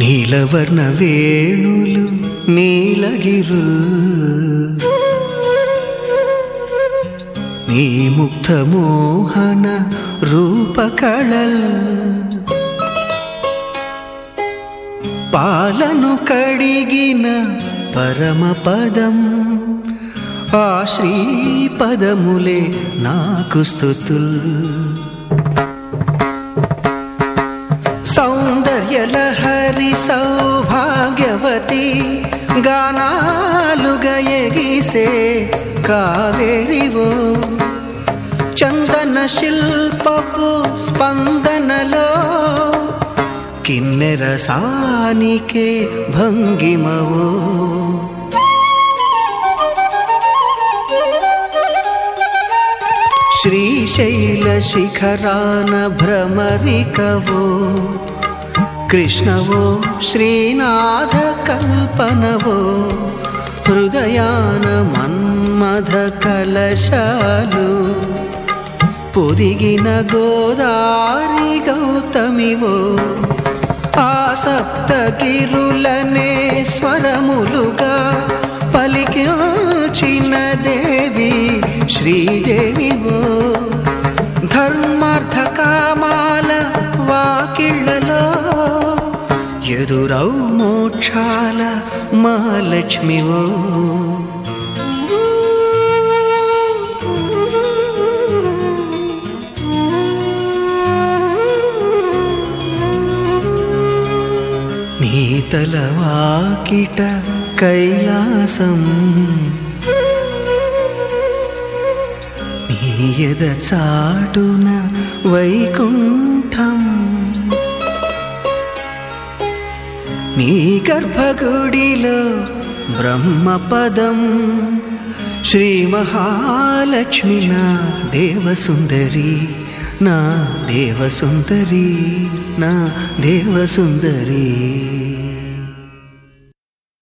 నీలవర్ణ వేణులు నీలగిరుల్ నీ ముక్త మోహన రూపకళల్ పాలను కడిగిన పరమపదం ఆ శ్రీపదములే నాకు స్థుతుల్ సౌందర్యలహరి సౌభాగ్యవతి గానాలుగా ఎగిసే కావేరివో చందన శిల్పపు స్పందనలో కిన్నెర సానికే భంగిమవో శ్రీశైల శిఖరాన భ్రమరికవో కృష్ణవో శ్రీనాథ కల్పనవో హృదయాన మన్మథ కలశాలు పొదిగిన గోదారి గౌతమివో ఆ సప్తగిరులనే స్వరములుగా పలికించిన దేవి శ్రీదేవివో ధర్మార్థ కామాల వాకిళ్ళలో ఎదురౌ మోక్షాల మహాలక్ష్మివో నీతల వాకిట కైలాసం నీయద చాటున వైకుంఠం నీ గర్భగుడిలో బ్రహ్మపదం శ్రీ మహాలక్ష్మి నా దేవసుందరి నా దేవసుందరి నా దేవసుందరి